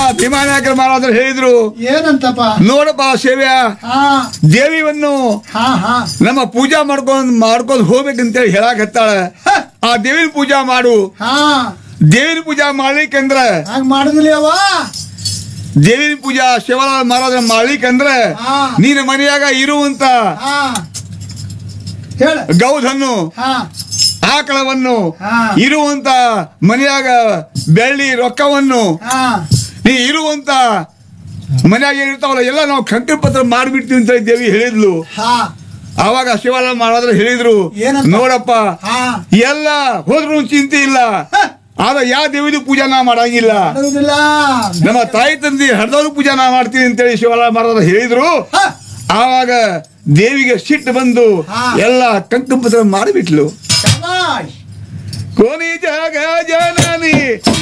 ತಿಮ್ಮಾನಾಯಕರ ಮಹಾರಾಜರು ಹೇಳಿದ್ರು ಏನಂತಪ್ಪ ನೋಡಪ್ಪ ಸೇವ್ಯ ಹಾ ದೇವಿಯನ್ನು ಹಾ ಹಾ ನಮ್ಮ ಪೂಜಾ ಮಾಡ್ಕೊಂಡ್ ಮಾಡ್ಕೊಂಡ್ ಹೋಗ್ಬೇಕಂತೇಳಿ ಹೇಳಾಕತ್ತಾಳ ಹ, ಆ ದೇವಿನ ಪೂಜಾ ಮಾಡು ಹಾ ದೇವಿನ ಪೂಜಾ ಮಾಡ್ಲಿಕ್ಕಂದ್ರ ಹಂಗ ಮಾಡುದಿಲ್ಲ ಅವ ದೇವಿನ ಪೂಜಾ ಶಿವಲಾಲ್ ಮಹಾರಾಜನ ಮಾಡ್ಲಿಕ್ಕಂದ್ರ ಹಾ. ನೀನ ಮನೆಯಾಗ ಇರುವಂತ ಹಾ ಹೇಳ ಗೌಧನ್ನು ಹಾ ಆಕಳವನ್ನು ಹಾ. ಇರುವಂತ ಮನೆಯಾಗ ಬೆಳ್ಳಿ ರೊಕ್ಕವನ್ನು ಹಾ ನೀ ಇರುವಂತ ಮನ್ಯಾಗ ಏನಿರ್ತಾವಲ್ಲ ಎಲ್ಲ ನಾವು ಕಂಕಣ ಪತ್ರ ಮಾಡಿಬಿಡ್ತೀವಿ ಅಂತ ದೇವಿ ಹೇಳಿದ್ಲು ಹಾ ಆವಾಗ ಶಿವಾಲ ಮಾಡಿದ್ರೆ ಹೇಳಿದ್ರು ಏನಂತ? ನೋಡಪ್ಪ ಹಾ ಎಲ್ಲ ಹೋದ್ರು ಚಿಂತೆ ಇಲ್ಲ ಹ, ಆದ್ರೆ ಯಾವ ದೇವಿದು ಪೂಜಾ ನಾ ಮಾಡಂಗಿಲ್ಲ ಮಾಡುದಿಲ್ಲ ನಮ್ಮ ತಾಯಿ ತಂದೆ ಹರಿದವ್ರು ಪೂಜಾ ನಾ ಮಾಡ್ತೀವಿ ಅಂತೇಳಿ ಶಿವಾಲ ಮಹಾರಾಜ ಹೇಳಿದ್ರು ಹ, ಆವಾಗ ದೇವಿಗೆ ಸಿಟ್ಟು ಬಂದು ಹಾ. ಎಲ್ಲ ಕಂಕಣ ಪತ್ರ ಮಾಡಿಬಿಟ್ಲು ಶಬಾಷ್. ಕೋನಿ ಜಾಗ ಜನನಿ